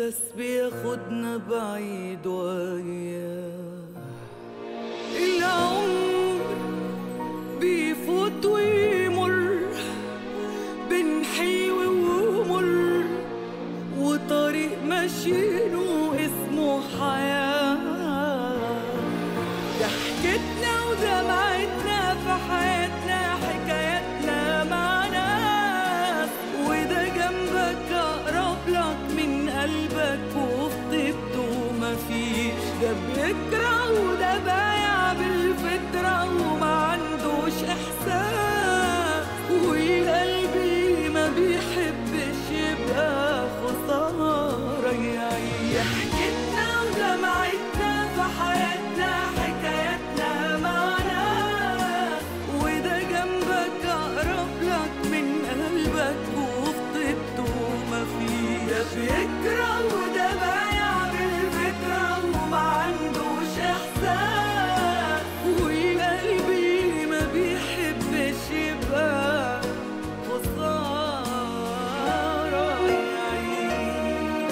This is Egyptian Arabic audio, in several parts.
بس بياخدنا بعيد وياه العمر بيفوت ويمر بين حلو ومر وطريق ماشيينه اسمه حياة ضحكتنا ودمعتنا في حياتنا حكاياتنا مع ناس وده جنبك أقرب لك من قلبك وفي طيبته مفيش ده بيكره وده بايع بالفطرة وما عندوش إحساس وقلبي ما بيحبش يبقى خسارة يعيش ضحكتنا ودمعتنا في حياتنا حكاياتنا معنا وده جنبك أقرب لك من قلبك وفي طيبته مفيش ده بيكره وده بايع بالفكرة وما عندوش إحساس وقلبي ما بيحبش يبقى خسارة يعيش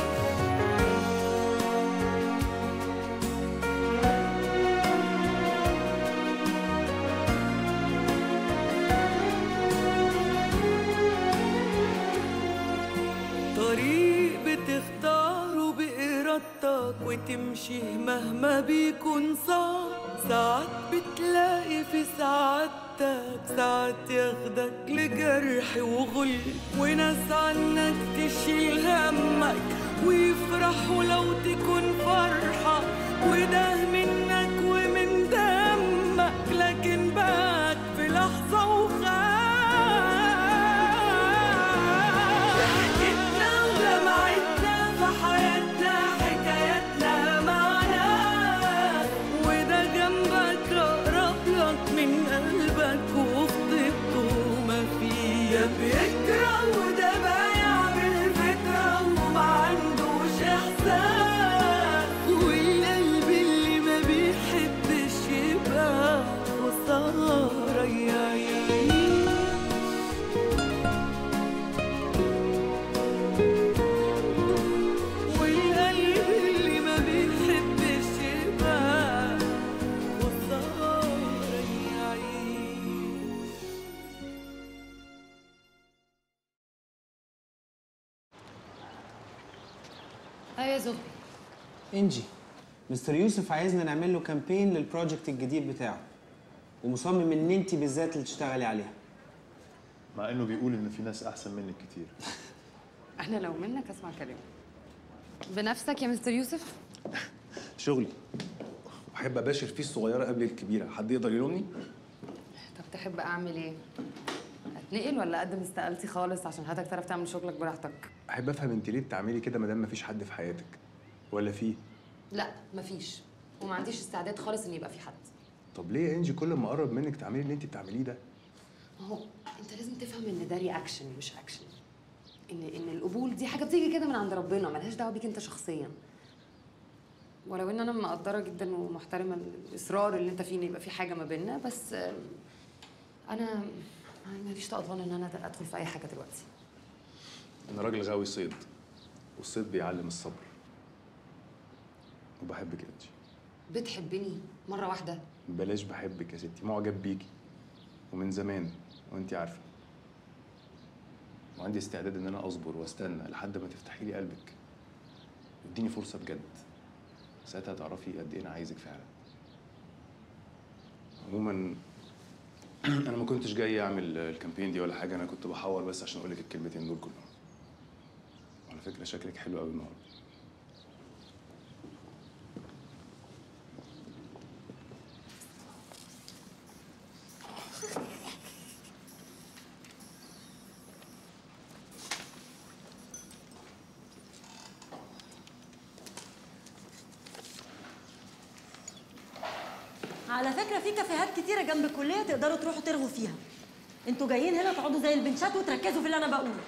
طريق بتختاره بإرادتك وتمشي مهما بيكون صعب ساعات بتلاقي في سعادتك ساعات ياخدك لجرح وغل وناس عنك تشيل همك ويفرحوا لو تكون فرحة وده منك ومن دمك لكن بات في لحظة وخاف ضحكتنا ودمعتنا في حياتنا حكاياتنا معنا وده جنبك أقرب لك من قلبك وفي طيبته مفيش ده بيكره وده بايع بالفكرة وما عندوش إحساس والقلب اللي ما بيحبش يبقى خسارة يعيش والقلب اللي ما بيحبش يبقى خسارة يعيش ايوه يا زهري انجي مستر يوسف عايزنا نعمل له كامبين للبروجكت الجديد بتاعه ومصمم ان انت بالذات اللي تشتغلي عليها مع انه بيقول ان في ناس احسن منك كتير احنا لو منك اسمع كلامه بنفسك يا مستر يوسف شغلي بحب اباشر فيه الصغيره قبل الكبيره حد يقدر يلومني طب تحب اعمل ايه اتنقل ولا اقدم استقالتي خالص عشان حضرتك تعرف تعمل شغلك براحتك احب افهم انت ليه بتعملي كده ما دام مفيش حد في حياتك ولا في لا مفيش وما عنديش استعداد خالص ان يبقى في حد طب ليه يا انجي كل ما اقرب منك تعملي اللي انت بتعمليه ده ما هو انت لازم تفهم ان ده رياكشن مش اكشن ان ان القبول دي حاجه بتيجي كده من عند ربنا ملهاش دعوه بيك انت شخصيا ولو ان انا مقدره جدا ومحترمه الاصرار اللي انت فيه ان يبقى في حاجه ما بيننا بس آم، انا ماليش طقطان ان انا ادخل في اي حاجه دلوقتي انا راجل غاوي صيد والصيد بيعلم الصبر وبحبك يا انجي بتحبني مره واحده بلاش بحبك يا ستي معجب بيكي ومن زمان وانت عارفه وعندي استعداد ان انا اصبر واستنى لحد ما تفتحي لي قلبك اديني فرصه بجد ساعتها تعرفي قد ايه انا عايزك فعلا عموما انا ما كنتش جاي اعمل الكامبين دي ولا حاجه انا كنت بحور بس عشان اقول لك الكلمتين دول كلهم وعلى فكره شكلك حلو قوي النهارده على فكره في كافيهات كتيره جنب الكليه تقدروا تروحوا ترغوا فيها انتوا جايين هنا تقعدوا زي البنشات وتركزوا في اللي انا بقوله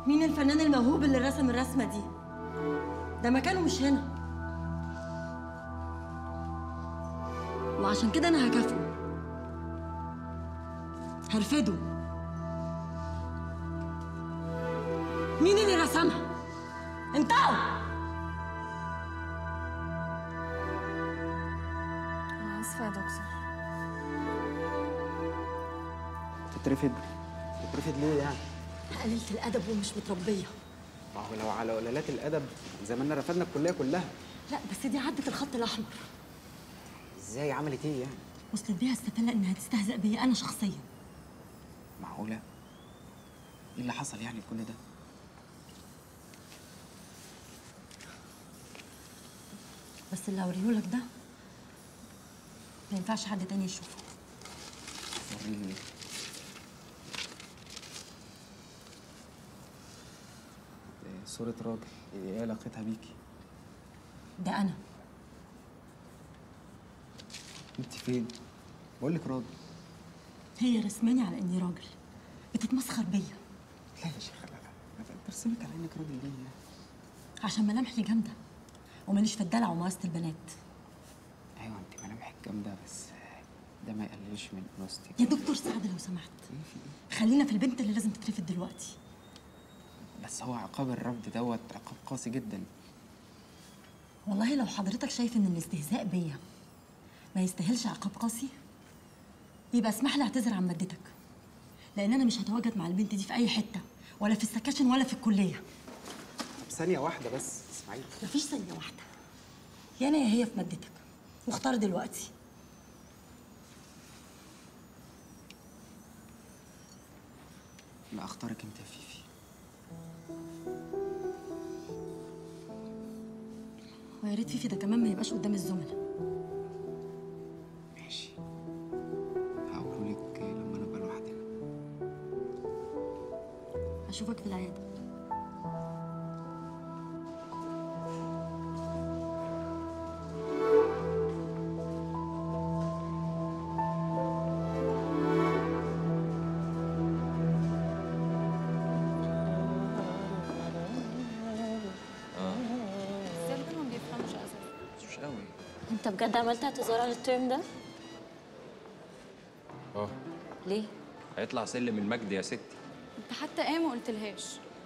مين الفنان الموهوب اللي رسم الرسمه دي ده مكانه مش هنا وعشان كده انا هكافئه هرفده مين اللي رسمها انتوا انا اسفه يا دكتور تترفد تترفد ليه يعني؟ قليلة الادب ومش متربيه ما هو لو على قلالات الادب زماننا رفدنا الكليه كلها لا بس دي عدت الخط الاحمر ازاي عملت ايه يعني؟ وصلت بيها السفاله انها تستهزأ بيا انا شخصيا معقوله؟ ايه اللي حصل يعني كل ده؟ بس اللي هوريهولك ده ما ينفعش حد تاني يشوفه وريني إيه، صورة راجل ايه علاقتها بيكي؟ ده انا انت فين؟ بقول لك راجل هي رسماني على اني راجل بتتمسخر بيا لا يا شيخة لا لا أنا برسمك على انك راجل ليه يعني؟ عشان ملامحي جامده وماليش في الدلع ومواسة البنات ايوه انت ملامحك جامدة بس ده ما يقللش من انوثتك يا دكتور سعد لو سمحت خلينا في البنت اللي لازم تترفد دلوقتي بس هو عقاب الرفض دوت عقاب قاسي جدا والله لو حضرتك شايف ان الاستهزاء بيا ما يستاهلش عقاب قاسي يبقى اسمح لي اعتذر عن مادتك لان انا مش هتواجد مع البنت دي في اي حته ولا في السكاشن ولا في الكليه طب ثانية واحدة بس اسمعي مفيش ثانيه واحده يا انا يا هي في مادتك واختار دلوقتي لا اختارك انت يا فيفي ويا ريت فيفي ده كمان ما يبقاش قدام الزملاء ماشي هقولهولك لما نبقى لوحدنا اشوفك في العياده السيرفر ما بيفهمش اساسا مش قوي انت بجد عملت اعتذار على الترم ده؟ اه ليه؟ هيطلع سلم المجد يا ستي انت حتى ايه ما قلتلهاش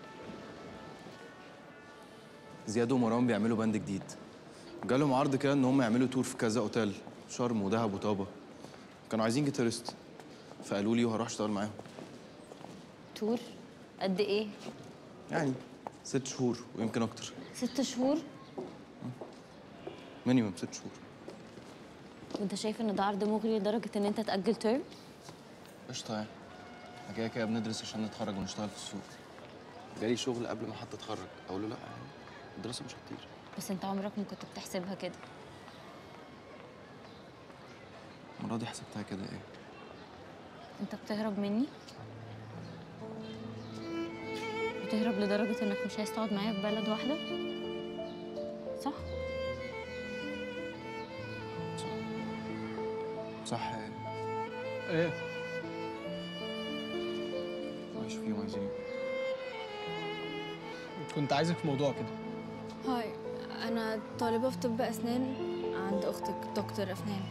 زياد ومروان بيعملوا باند جديد جالهم عرض كده ان هم يعملوا تور في كذا اوتيل شرم ودهب وطابه كانوا عايزين جيتاريست فقالوا لي وهروح اشتغل معاهم تور قد ايه؟ يعني ست شهور ويمكن اكتر ست شهور مينيمم ست شهور وانت شايف ان ده عرض مغري لدرجه ان انت تاجل ترم؟ قشطه يعني احنا كده كده بندرس عشان نتخرج ونشتغل في السوق جالي شغل قبل ما حتى اتخرج اقول له لا يعني الدراسه مش كتير بس انت عمرك ما كنت بتحسبها كده المره دي حسبتها كده ايه انت بتهرب مني؟ بتهرب لدرجه انك مش عايز تقعد معايا في بلد واحده؟ صح؟ صح ايه ايه عايش فيهم عايزين كنت عايزك في موضوع كده هاي انا طالبه في طب اسنان عند اختك دكتور اسنان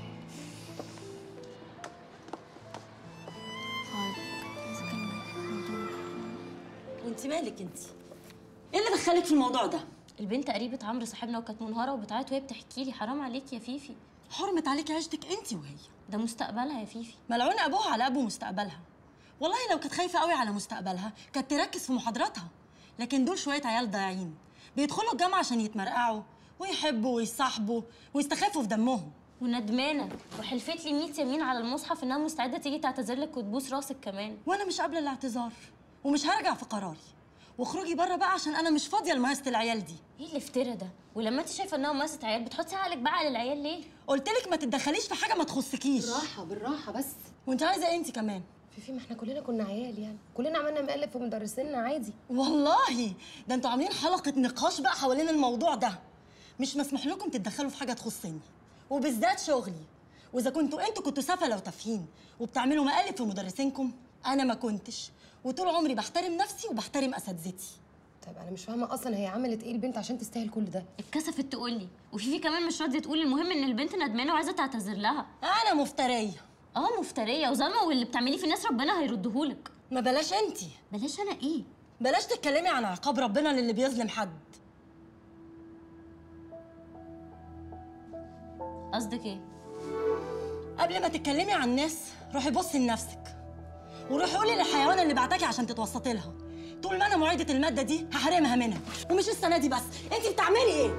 هاي كنت عايزة أتكلم معاك في موضوع. وانت مالك انت ايه اللي دخلك في الموضوع ده البنت قريبه عمرو صاحبنا وكانت منهاره وبتعيط وهي بتحكي لي حرام عليك يا فيفي حرمت عليكي عيشتك انت وهي ده مستقبلها يا فيفي ملعون ابوها على ابو مستقبلها والله لو كانت خايفه قوي على مستقبلها كانت تركز في محاضراتها لكن دول شويه عيال ضايعين بيدخلوا الجامعه عشان يتمرقعوا ويحبوا ويصاحبوا ويستخفوا في دمهم وندمانه وحلفت لي 100 يمين على المصحف انها مستعده تيجي تعتذر لك وتبوس راسك كمان وانا مش قابله الاعتذار ومش هرجع في قراري واخرجي بره بقى عشان انا مش فاضيه لمقاسه العيال دي ايه الافتراء ده ولما انت شايفه انها مقاسه عيال بتحطي عقلك بقى على العيال ليه قلت لك ما تتدخليش في حاجه ما تخصكيش بالراحه بالراحه بس وانت عايزه إيه انت كمان فيفي ما احنا كلنا كنا عيال يعني كلنا عملنا مقلب في مدرسينا عادي والله ده انتوا عاملين حلقه نقاش بقى حوالين الموضوع ده مش مسموح لكم تتدخلوا في حاجه تخصني وبالذات شغلي واذا كنتوا انتوا كنتوا سفله وتافهين وبتعملوا مقالب في مدرسينكم انا ما كنتش وطول عمري بحترم نفسي وبحترم اساتذتي طيب انا مش فاهمه اصلا هي عملت ايه البنت عشان تستاهل كل ده اتكسفت تقول لي وفيفي كمان مش راضيه تقول المهم ان البنت ندمانه وعايزه تعتذر لها انا مفتريه اه مفتريه وظالمه واللي بتعمليه في الناس ربنا هيردهولك ما بلاش انتي بلاش انا ايه بلاش تتكلمي عن عقاب ربنا للي بيظلم حد قصدك ايه قبل ما تتكلمي عن الناس روحي بصي لنفسك وروحي قولي للحيوان اللي بعتكي عشان تتوسطي لها طول ما انا معيده الماده دي هحرمها منها ومش السنه دي بس انت بتعملي ايه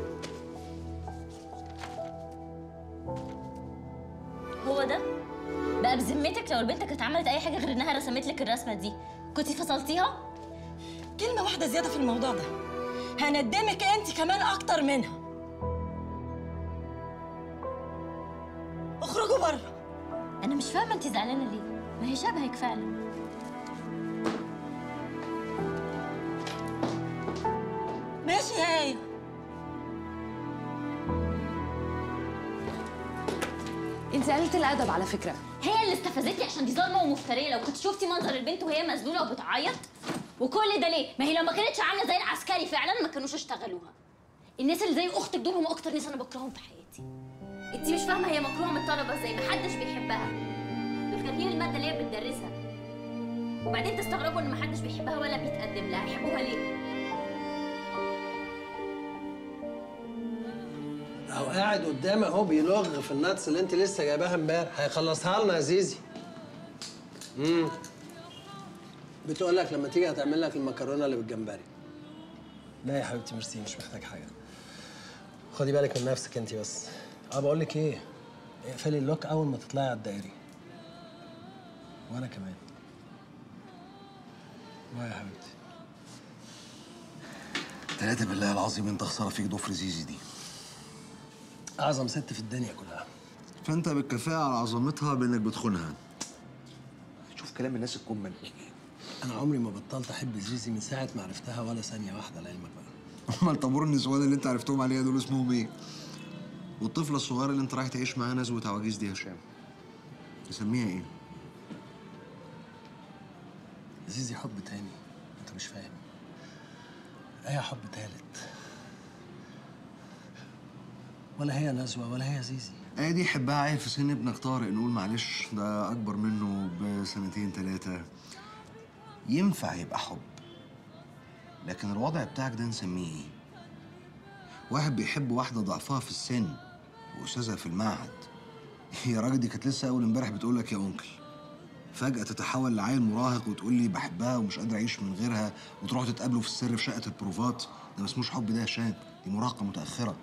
هو ده بقى بذمتك لو البنت كانت عملت اي حاجه غير انها رسمت لك الرسمه دي كنتي فصلتيها كلمه واحده زياده في الموضوع ده هندمك انت كمان اكتر منها اخرجوا بره انا مش فاهمه انت زعلانه ليه ما هي شبهك فعلا ماشي هاي انت قلت الادب على فكره هي اللي استفزتني عشان دي ظالمه ومفتريه لو كنت شفتي منظر البنت وهي مذلوله وبتعيط وكل ده ليه ما هي لو ما كانتش عامله زي العسكري فعلا ما كانوش اشتغلوها الناس اللي زي اختك دول هم اكتر ناس انا بكرههم في حياتي انت مش فاهمه هي مكروهه من الطلبه ازاي محدش بيحبها دول كارهين الماده اللي هي بتدرسها وبعدين تستغربوا ان محدش بيحبها ولا بيتقدم لها يحبوها ليه اهو قاعد قدامي اهو بيلغ في الناتس اللي انت لسه جايباها امبارح هيخلصها لنا يا زيزي امم بتقول لك لما تيجي هتعمل لك المكرونه اللي بالجمبري لا يا حبيبتي ميرسي مش محتاج حاجه خدي بالك من نفسك انت بس اه بقول لك ايه اقفلي اللوك اول ما تطلعي على الدائري وانا كمان باي يا حبيبتي ثلاثة بالله العظيم انت خسارة فيك ضفر زيزي دي اعظم ست في الدنيا كلها فانت بالكفاءة على عظمتها بانك بتخونها شوف كلام الناس الكمل انا عمري ما بطلت احب زيزي من ساعه ما عرفتها ولا ثانيه واحده لعلمك بقى امال طابور النسوان اللي انت عرفتهم عليها دول اسمهم ايه؟ والطفلة الصغيرة اللي انت رايح تعيش معاها نزوة عواجيز دي يا هشام تسميها ايه؟ زيزي حب تاني انت مش فاهم ايه حب تالت ولا هي نزوة ولا هي زيزي ايه دي يحبها عيل في سن ابنك طارق نقول معلش ده اكبر منه بسنتين ثلاثة ينفع يبقى حب لكن الوضع بتاعك ده نسميه ايه؟ واحد بيحب واحدة ضعفها في السن وأستاذها في المعهد يا راجل دي كانت لسه أول امبارح بتقول لك يا أنكل فجأة تتحول لعيل مراهق وتقول لي بحبها ومش قادر أعيش من غيرها وتروحوا تتقابلوا في السر في شقة البروفات ده ما اسموش حب ده يا هشام دي مراهقة متأخرة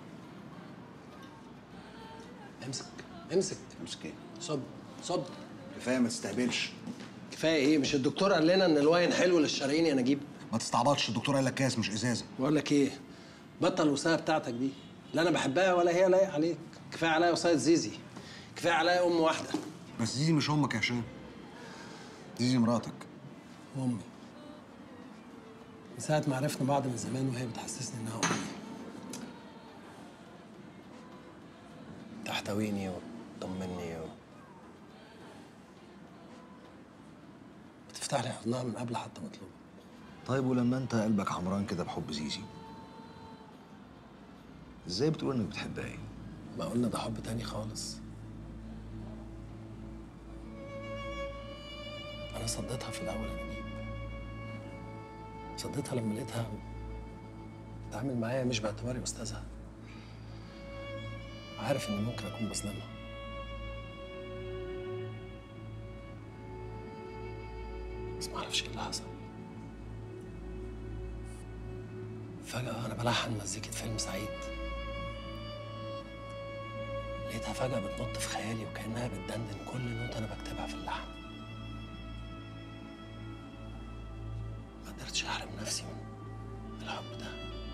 امسك امسك امسك ايه؟ صب صب كفاية ما تستهبلش كفايه ايه مش الدكتور قال لنا ان الواين حلو للشرايين يا نجيب ما تستعبطش الدكتور قال لك كاس مش ازازه بقول لك ايه بطل الوصايه بتاعتك دي لا انا بحبها ولا هي لايقه عليك كفايه عليا وصايه زيزي كفايه عليا ام واحده بس زيزي مش امك يا هشام زيزي مراتك امي من ساعه ما عرفنا بعض من زمان وهي بتحسسني انها امي تحتويني وتطمني و... بتفتح لي حضنها من قبل حتى ما اطلبها طيب ولما انت قلبك عمران كده بحب زيزي ازاي بتقول انك بتحبها ايه؟ ما قلنا ده حب تاني خالص انا صديتها في الاول يا نجيب صديتها لما لقيتها بتتعامل معايا مش باعتباري استاذها عارف اني ممكن اكون بظلمها بس ما اعرفش ايه اللي حصل فجأة أنا بلحن مزيكة فيلم سعيد لقيتها فجأة بتنط في خيالي وكأنها بتدندن كل نوتة أنا بكتبها في اللحن ما قدرتش أحرم نفسي من الحب ده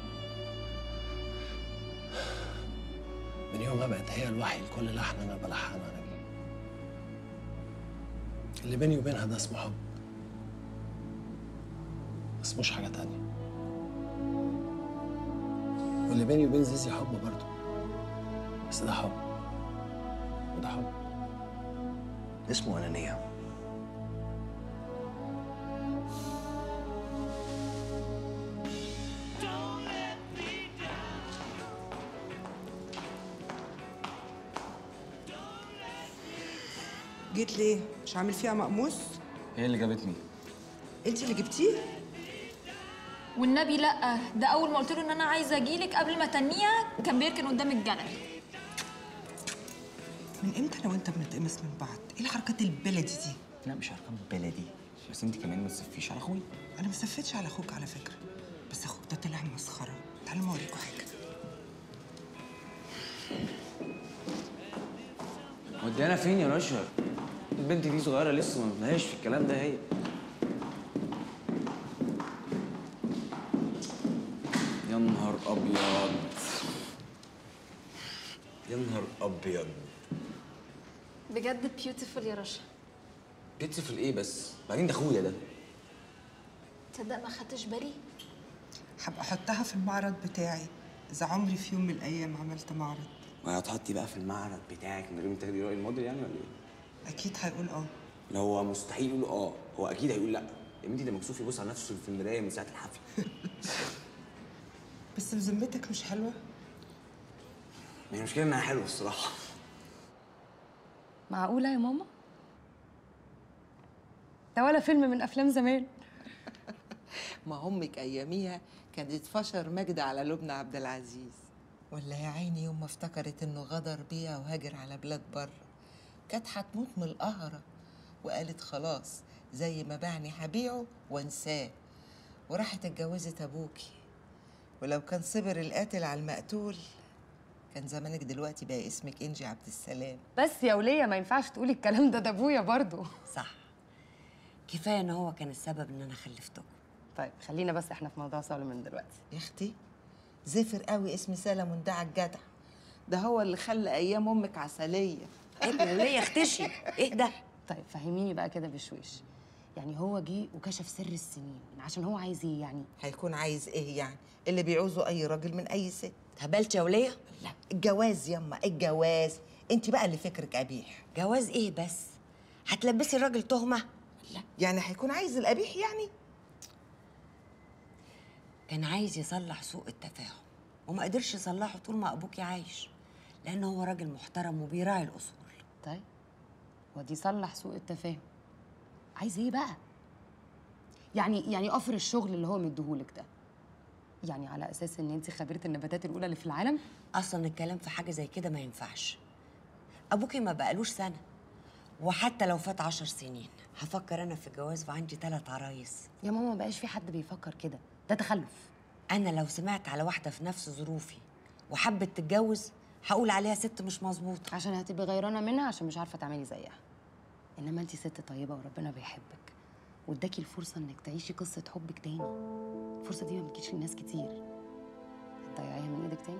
من يومها بقت هي الوحي لكل لحن أنا بلحنه أنا بيه اللي بيني وبينها ده اسمه حب ما اسموش حاجة تانية واللي بيني وبين زيزي حب برضه بس ده حب وده حب اسمه انانيه جيت ليه؟ مش عامل فيها مقموص؟ هي اللي جابتني انت اللي جبتيه؟ والنبي لا ده اول ما قلت له ان انا عايزه اجيلك قبل ما تنيها كان بيركن قدام الجنل من امتى انا وانت بنتقمص من بعض؟ ايه الحركات البلدي دي؟ لا مش ارقام بلدي بس انت كمان ما تسفيش على اخوي انا ما سفتش على اخوك على فكره بس اخوك ده طلع مسخره تعالوا ما اوريكم حاجه ودينا فين يا رشا البنت دي صغيره لسه ما لهاش في الكلام ده هي يا نهار ابيض يا نهار ابيض بجد بيوتيفول يا رشا بيتسفل ايه بس بعدين ده اخويا ده تصدق ما خدتش بالي هبقى احطها في المعرض بتاعي اذا عمري في يوم من الايام عملت معرض ما هتحطي بقى في المعرض بتاعك من غير ما تاخدي راي الموديل يعني ولا ايه؟ اكيد هيقول اه لا هو مستحيل يقول اه هو اكيد هيقول لا يا بنتي ده مكسوف يبص على نفسه في المرايه من ساعه الحفله بس بذمتك مش حلوه ما هي المشكله انها حلوه الصراحه معقولة يا ماما؟ ده ولا فيلم من أفلام زمان ما امك اياميها كانت فشر مجد على لبنى عبد العزيز ولا يا عيني يوم ما افتكرت انه غدر بيها وهاجر على بلاد بره كانت هتموت من القهرة وقالت خلاص زي ما باعني هبيعه وانساه وراحت اتجوزت ابوكي ولو كان صبر القاتل على المقتول كان زمانك دلوقتي بقى اسمك انجي عبد السلام بس يا ولية ما ينفعش تقولي الكلام ده ده أبويا برضو صح كفايه ان هو كان السبب ان انا خلفتكم طيب خلينا بس احنا في موضوع سوليمان دلوقتي يا اختي زفر قوي اسم سلمون ده على الجدع ده هو اللي خلى ايام امك عسليه ايه يا وليه اختشي ايه ده طيب فهميني بقى كده بشويش يعني هو جه وكشف سر السنين عشان هو عايز ايه يعني هيكون عايز ايه يعني اللي بيعوزه اي راجل من اي ست هبلت يا وليه لا الجواز يما الجواز انت بقى اللي فكرك قبيح جواز ايه بس هتلبسي الراجل تهمه لا يعني هيكون عايز القبيح يعني كان عايز يصلح سوء التفاهم وما قدرش يصلحه طول ما ابوكي عايش لانه هو راجل محترم وبيراعي الاصول طيب ودي صلح سوء التفاهم عايز ايه بقى يعني يعني اوفر الشغل اللي هو مديهولك ده يعني على اساس ان انت خبيره النباتات الاولى اللي في العالم اصلا الكلام في حاجه زي كده ما ينفعش ابوكي ما بقالوش سنه وحتى لو فات عشر سنين هفكر انا في الجواز وعندي ثلاث عرايس يا ماما ما بقاش في حد بيفكر كده ده تخلف انا لو سمعت على واحده في نفس ظروفي وحبت تتجوز هقول عليها ست مش مظبوطه عشان هتبقي غيرانه منها عشان مش عارفه تعملي زيها انما انت ست طيبه وربنا بيحبك واداكي الفرصه انك تعيشي قصه حبك تاني الفرصه دي ما بتجيش لناس كتير هتضيعيها من ايدك تاني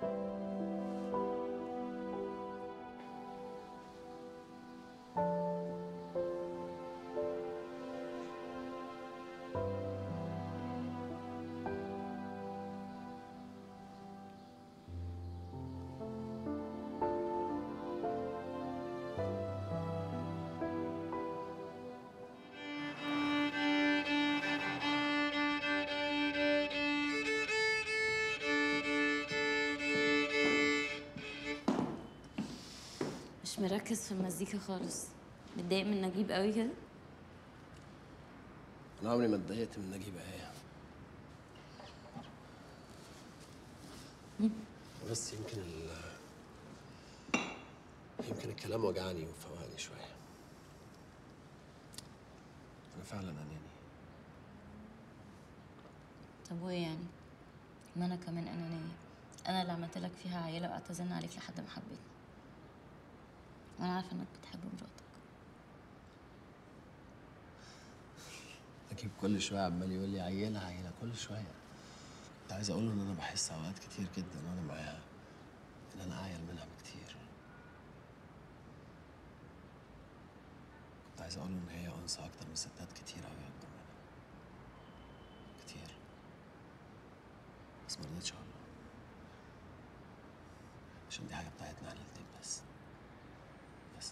مش مركز في المزيكا خالص متضايق من نجيب قوي كده انا عمري ما اتضايقت من نجيب ايه بس يمكن ال يمكن الكلام وجعني وفوقني شويه انا فعلا اناني طب وايه يعني ما انا كمان انانيه انا اللي عملت لك فيها عيله واعتزلنا عليك لحد ما حبيتني وانا عارفه انك بتحب مراتك نجيب كل شويه عمال يقول لي عيله عيله كل شويه كنت عايز اقول له ان انا بحس اوقات كتير جدا وانا معاها ان انا اعيل منها بكتير كنت عايز اقول له ان هي انثى اكتر من ستات كتير قوي اكتر منها كتير بس ما رضيتش اقول له عشان دي حاجه بتاعتنا احنا الاتنين بس بس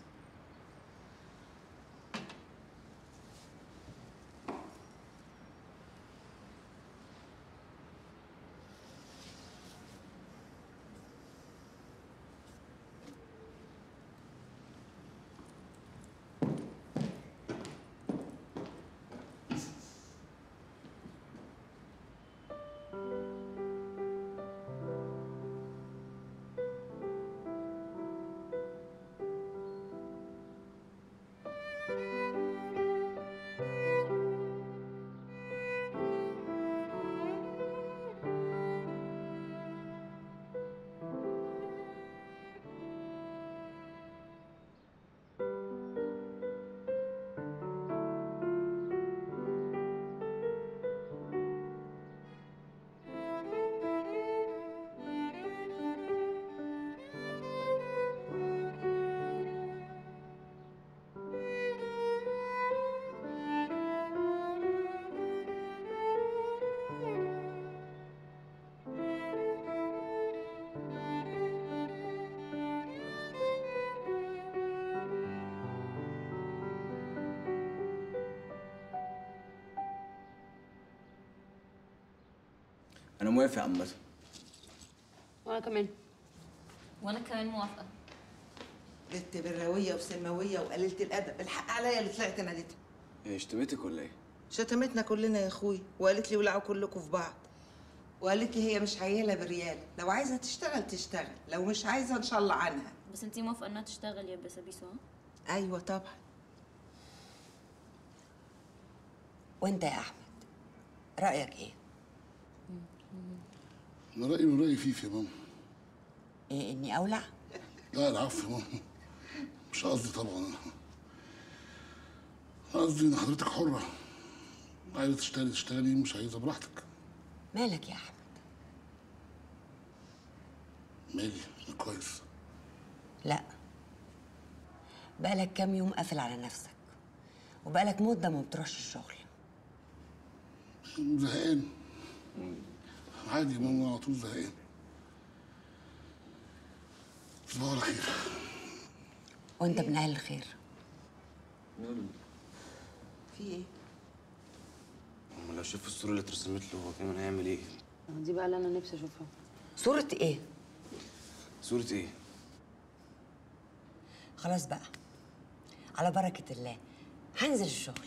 انا موافق عامه وانا كمان وانا كمان موافقه بنت براويه وسماويه وقليله الادب الحق عليا اللي طلعت ناديتها هي شتمتك ولا ايه شتمتنا كلنا يا اخوي وقالت لي ولعوا كلكم في بعض وقالت لي هي مش عياله بريال لو عايزه تشتغل تشتغل لو مش عايزه ان شاء الله عنها بس انتي موافقه انها تشتغل يا بسابيسو ها؟ ايوه طبعا وانت يا احمد رايك ايه انا رايي من راي فيفي يا ماما ايه اني اولع لا العفو يا ماما مش قصدي طبعا انا قصدي ان حضرتك حره عايزه تشتغلي تشتغلي مش عايزه براحتك مالك يا احمد مالي انا كويس لا بقالك كام يوم قافل على نفسك وبقالك مده ما بتروحش الشغل زهقان عادي يا ماما على طول زهقان صباح الخير وانت من اهل الخير في ايه أما لو شاف الصوره اللي اترسمت له هو كمان هيعمل ايه دي بقى اللي انا نفسي اشوفها صورة ايه صوره ايه خلاص بقى على بركة الله هنزل الشغل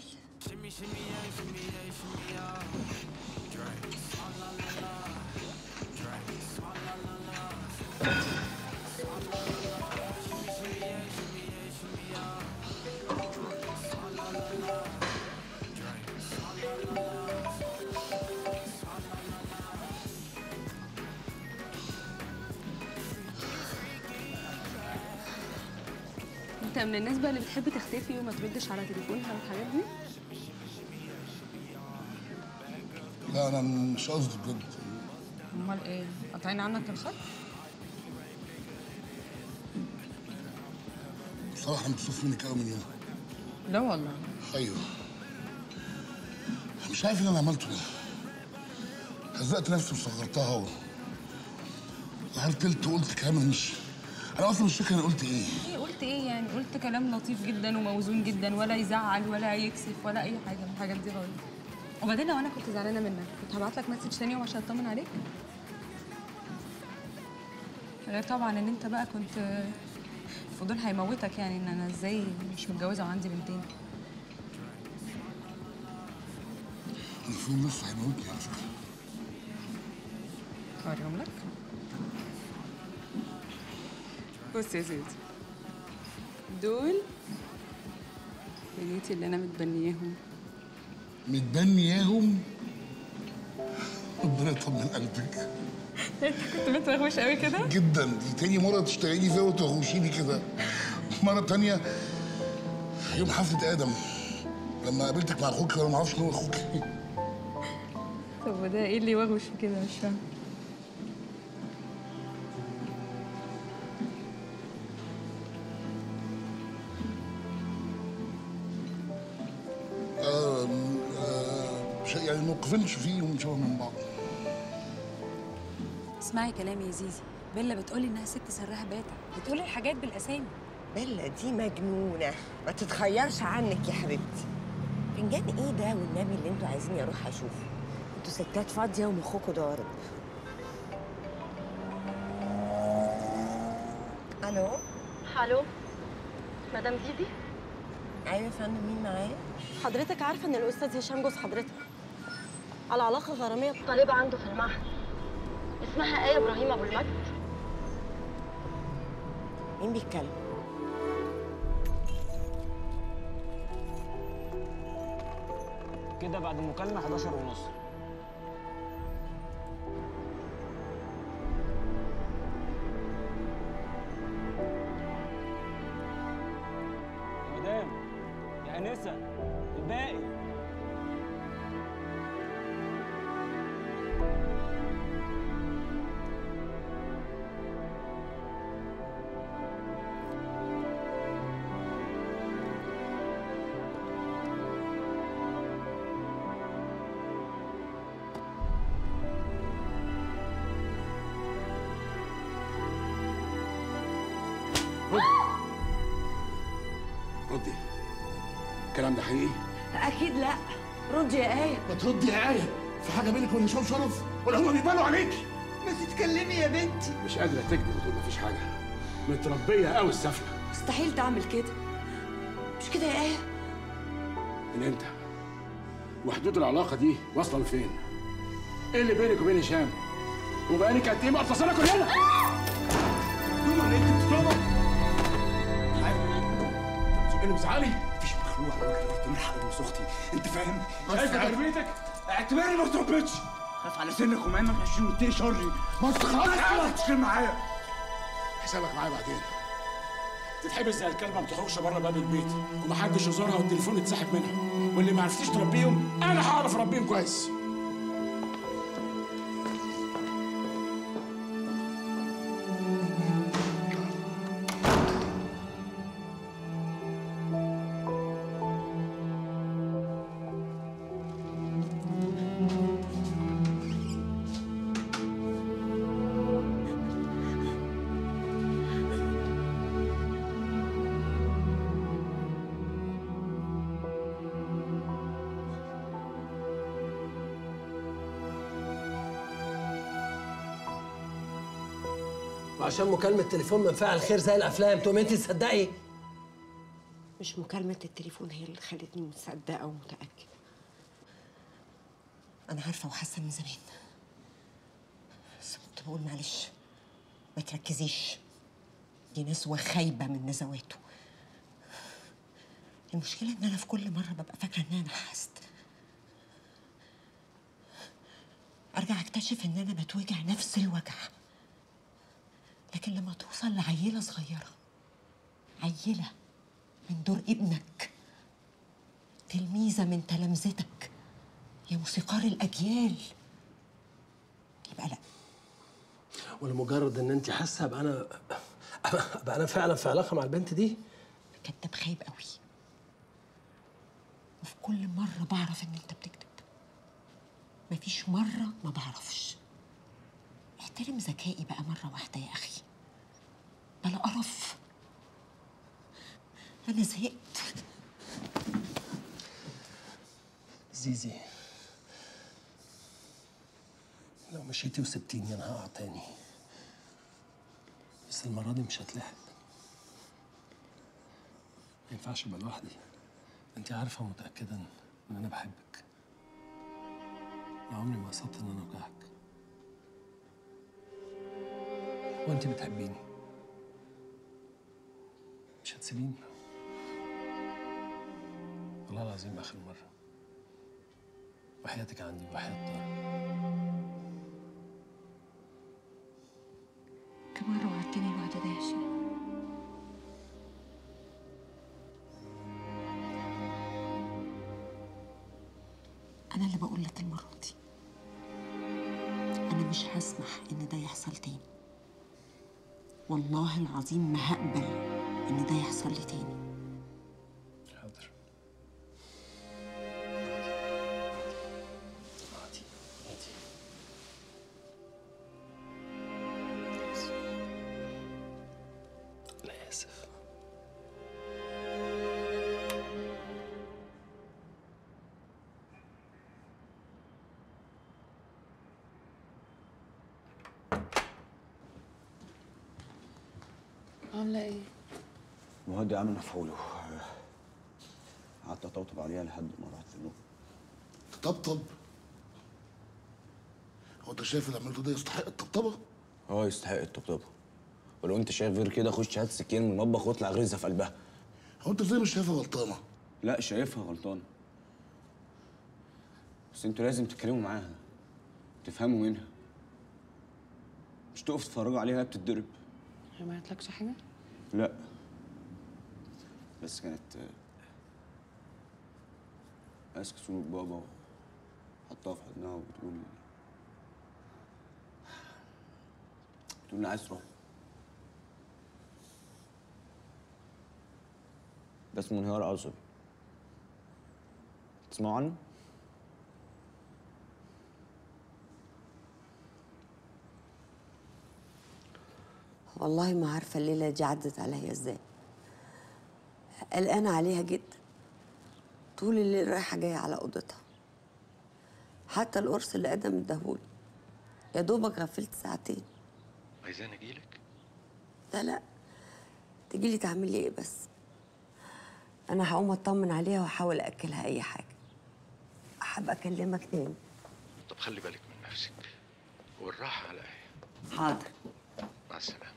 انت من الناس بقى اللي بتحب تختفي وما تردش على تليفونها والحاجات دي لا انا مش قصدي بجد امال ايه قاطعين عنك الخط بصراحه انا مبسوط منك قوي من يوم لا والله ايوه مش عارف اللي انا عملته ده هزقت نفسي وصغرتها و عرفت وقلت كلام مش انا اصلا مش فاكر انا قلت ايه ايه قلت ايه يعني قلت كلام لطيف جدا وموزون جدا ولا يزعل ولا يكسف ولا اي حاجه من الحاجات دي خالص وبعدين لو انا كنت زعلانه منك كنت هبعت لك مسج تاني يوم عشان اطمن عليك غير طبعا ان انت بقى كنت الفضول هيموتك يعني ان انا ازاي مش متجوزه وعندي بنتين الفيلم لسه هيموتني على فكره اوريهم لك بص يا سيدي دول بنيتي اللي انا متبنياهم متبنياهم ربنا يطمن قلبك انت كنت متوغوش قوي كده جدا دي تاني مره تشتغلي فيها وتغوشيني كده مره تانية يوم حفله ادم لما قابلتك مع اخوك وانا ما اعرفش ان هو اخوك طب وده ايه اللي وغوش في كده مش فاهم آه آه شيء يعني موقفين فيهم شبه من بعض اسمعي كلامي يا زيزي بيلا بتقولي انها ست سراها باتة بتقولي الحاجات بالاسامي بيلا دي مجنونة ما تتخيرش عنك يا حبيبتي فنجان ايه ده والنبي اللي انتوا عايزيني اروح اشوفه انتوا ستات فاضية ومخكوا ضارب الو الو مدام زيزي ايوه يا فندم مين معايا حضرتك عارفه ان الاستاذ هشام جوز حضرتك على علاقه غراميه بطالبه عنده في المعهد اسمها ايه ابراهيم ابو المجد مين بيتكلم كده بعد المكالمة 11 ونص يا مدام يا أنسة الباقي ردي الكلام ده حقيقي اكيد لا ردي يا ايه ما تردي يا آية في حاجه بينك وبين هشام شرف ولا هما بيبالوا عليكي ما تتكلمي يا بنتي مش قادره تكذب وتقول مفيش حاجه متربيه قوي السفله مستحيل تعمل كده مش كده يا ايه من امتى وحدود العلاقه دي واصله لفين ايه اللي بينك وبين هشام وبقالك قد ايه مقتصره كلنا دوما اللي انت بتطلبه انا مزعلي مفيش مخلوق على وجه الارض ملحق بوس اختي انت فاهم شايفه تربيتك اعتبرني ما اتربيتش خاف على سنك وما انك 20 واتقي شري ما انت خلاص تشتغل معايا حسابك معايا بعدين تتحبس زي الكلبه ما تخرجش بره باب البيت ومحدش يزورها والتليفون يتسحب منها واللي ما عرفتيش تربيهم انا هعرف اربيهم كويس وعشان مكالمة تليفون من فاعل خير زي الأفلام تقوم أنت تصدقي؟ مش مكالمة التليفون هي اللي خلتني مصدقة ومتأكدة أنا عارفة وحاسة من زمان بس كنت بقول معلش ما تركزيش دي نسوة خايبة من نزواته المشكلة إن أنا في كل مرة ببقى فاكرة إن أنا حست أرجع أكتشف إن أنا بتوجع نفس الوجع لكن لما توصل لعيلة صغيرة عيلة من دور ابنك تلميذة من تلامذتك يا موسيقار الأجيال يبقى لا ولمجرد إن أنت حاسة أبقى أنا أبقى أنا فعلا في علاقة مع البنت دي كداب خايب قوي وفي كل مرة بعرف إن أنت بتكذب مفيش مرة ما بعرفش احترم ذكائي بقى مرة واحدة يا أخي بلا قرف أنا زهقت زيزي لو مشيتي وسبتيني أنا هقع تاني بس المرة دي مش هتلحق ما ينفعش ابقى لوحدي انت عارفة ومتأكدة ان انا بحبك عمري ما قصدت ان انا اوجعك وانت بتحبيني مش هتسيبيني والله العظيم اخر مرة وحياتك عندي وحياة طارق كم مرة وعدتني الوعد ده يا هشام أنا اللي بقول لك المرة دي أنا مش هسمح إن ده يحصل تاني والله العظيم ما هقبل إن ده يحصل لي تاني حاضر أنا آسف عاملة ايه؟ مهدي عامل مفعوله قعدت اطبطب عليها لحد ما رحت في النوم تطبطب هو انت شايف اللي عملته ده يستحق الطبطبه؟ هو يستحق الطبطبه ولو انت شايف غير كده خش هات سكين من المطبخ واطلع غرزها في قلبها هو انت ازاي مش شايفها غلطانه؟ لا شايفها غلطانه بس انتوا لازم تتكلموا معاها تفهموا منها مش تقف تتفرجوا عليها وهي بتتضرب هي ما قالتلكش حاجة؟ لا بس كانت آه، ماسكة صورة بابا وحطها في حضنها وبتقول بتقول إني عايز تروح ده اسمه انهيار عصبي تسمعوا عنه؟ والله ما عارفة الليلة دي عدت عليا ازاي قلقانة عليها جدا طول الليل رايحة جاية على أوضتها حتى القرص اللي ادم اداهولي يا دوبك غفلت ساعتين عايزاني اجيلك لا لا تجيلي تعملي ايه بس انا هقوم اطمن عليها واحاول اكلها اي حاجه احب اكلمك تاني طب خلي بالك من نفسك والراحه على ايه حاضر مع السلامه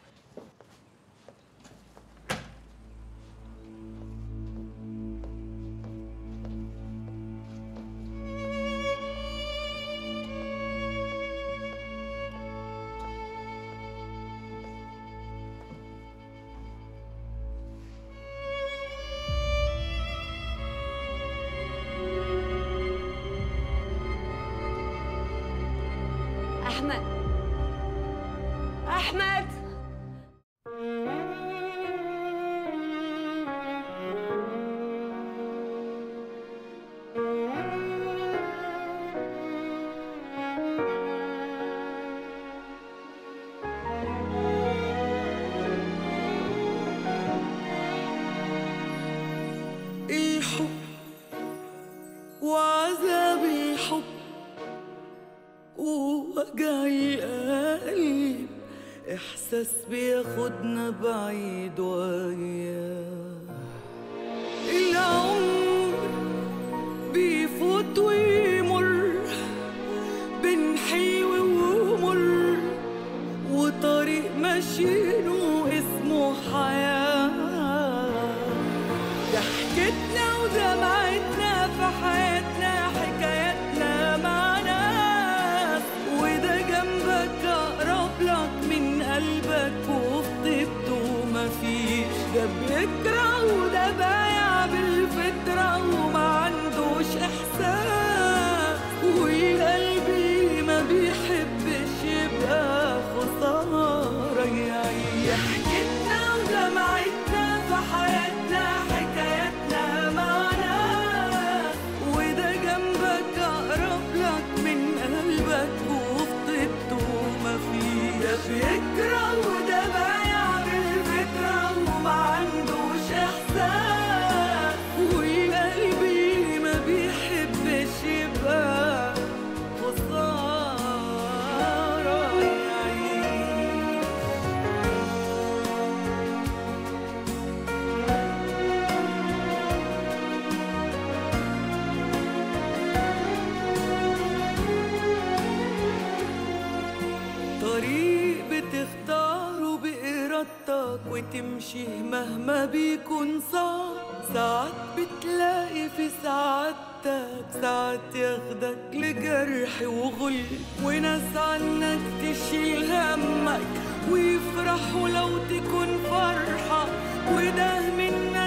احمد احمد الحب وعذاب الحب ووجع القلب إحساس بياخدنا بعيد وياه العمر بيفوت ويمر بين حلو ومر وطريق ماشيينه اسمه حياة ضحكتنا ودمعتنا في حياتنا حكاياتنا مع ناس وده جنبك أقرب لك من قلبك وفي طيبته مفيش ده بيكره وده بايع بالفطرة وما عندوش إحساس وقلبي ما بيحبش يبقى خسارة يعيش حكيتنا ودمعتنا في حياتنا حكاياتنا مع ناس وده جنبك أقرب لك من قلبك وفي طيبته مفيش ده بيكره وده بايع بالفكرة وما عندوش إحساس وقلبي ما بيحبش يبقى خسارة يعيش طريق بتختاره بإرادتك وتمشيه مهما بيكون صعب ساعات بتلاقي في سعادتك ساعات ياخدك لجرح وغل وناس عنك تشيل همك ويفرحوا لو تكون فرحة وده من